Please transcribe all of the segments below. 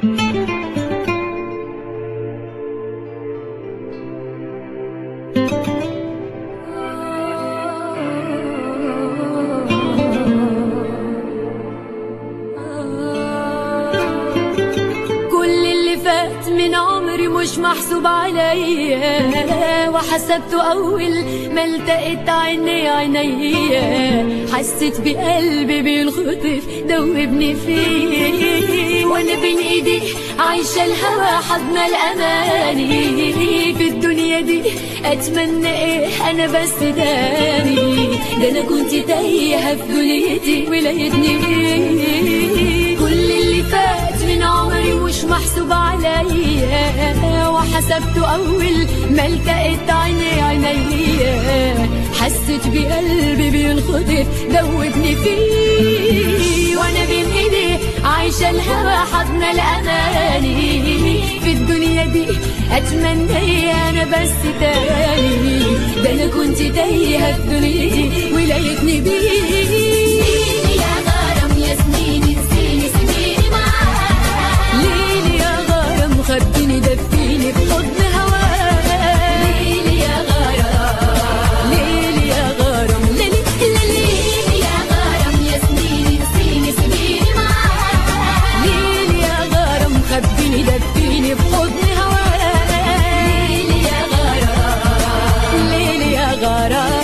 كل اللي فات من عمري مش محسوب عليا وحسبته اول ما التقيت عيني عينيا حسيت بقلبي بينخطف دوبني فيه وانا بين ايدي عايشه الهوى حضن الاماني في الدنيا دي اتمنى ايه انا بس داني ده انا كنت تايهه في دنيتي ولقيتني بيه كل اللي فات من عمري مش محسوب عليا وحسبته اول ما التقيت عيني عينيا حسيت بقلبي بينخطف دوبني فيه وانا بين ايدي عايشه الهوى حضن الاماني في الدنيا دي اتمنى انا بس تاني ده انا كنت تايهه في دنيتي ولقيتني بيه يا غرام يا سنين نسيني سنيني معاك ليلي يا غرام خبيني دفيني بحضن هواك ليلي يا غرام ليلي يا غرام ليلي ليلي يا غرام يا سنين نسيني سنيني معاك ليلي يا غرام خبيني دفيني بحضن هواك ليلي يا غرام ليلي يا غرام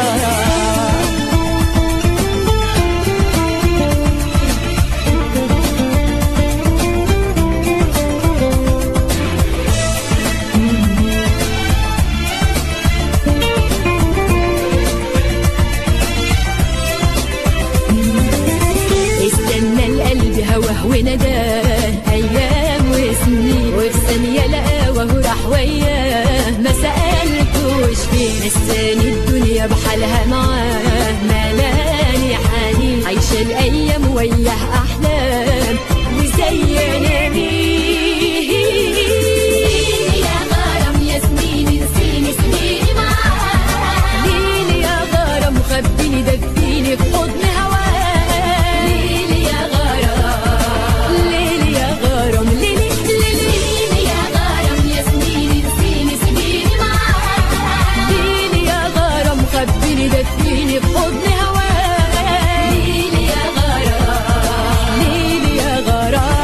استنى القلب هواه ونداه ايام وسنين وفي ثانيه لقاه وهو راح وياه ما سالتوش فين نساني الدنيا بحالها معاه ملاني حنين عايشه الايام وياه احلام وزينا بيه يا غرام يا سنين نسيني سنيني معاك ليلي يا غرام خبيني دفيني في حضن هواك ليلي يا غرام ليلي يا غرام ليلي ليلي يا غرام يا سنين نسيني سنيني معاك ليلي يا غرام خبيني دفيني في حضن هواك ليلي يا غرام ليلي يا غرام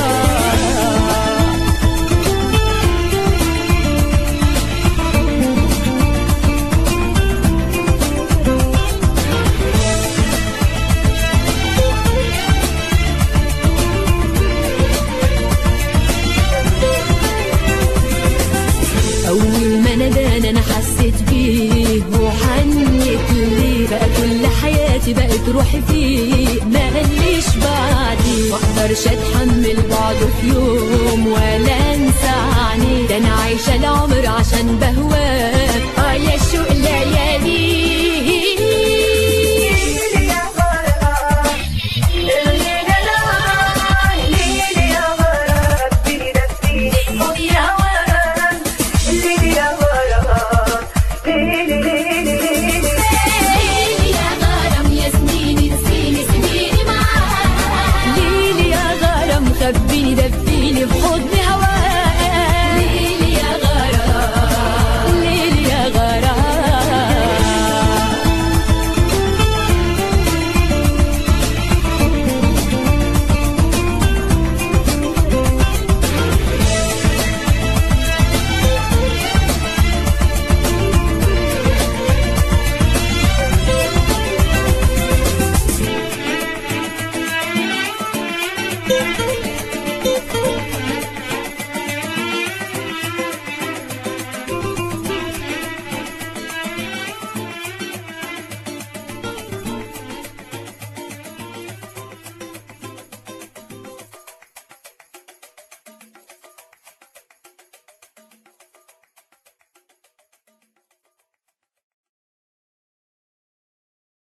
أول ما ندان أنا حسيت بيه وحنيت ليه بقى كل حياتي بقت روحي فيه ماليش بعدي مقدرش أتحمل بعضه في يوم ولا أنسى عني ده أنا عايشة العمر عشان بهواه آه يا شوق ليالي ليلي يا غرام يا سنين نسيني سنيني معاك ليلي يا غرام خبيني دفيني في حضن